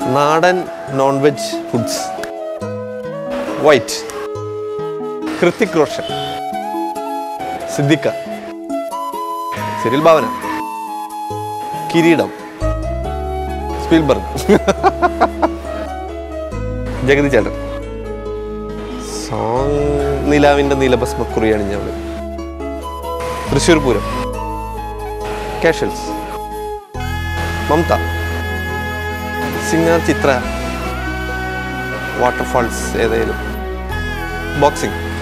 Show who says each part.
Speaker 1: നാടൻ non veg foods white Hrithik Roshan Siddique Cyril Bhavana Kireedam Spielberg Jagathy ചേട്ടൻ song നിലാവിൻ്റെ നീലഭസ്മക്കുറി അണിഞ്ഞവള് Thrissur Pooram casuals Mamata singer Chithra waterfalls ഏതായാലും ബോക്സിംഗ്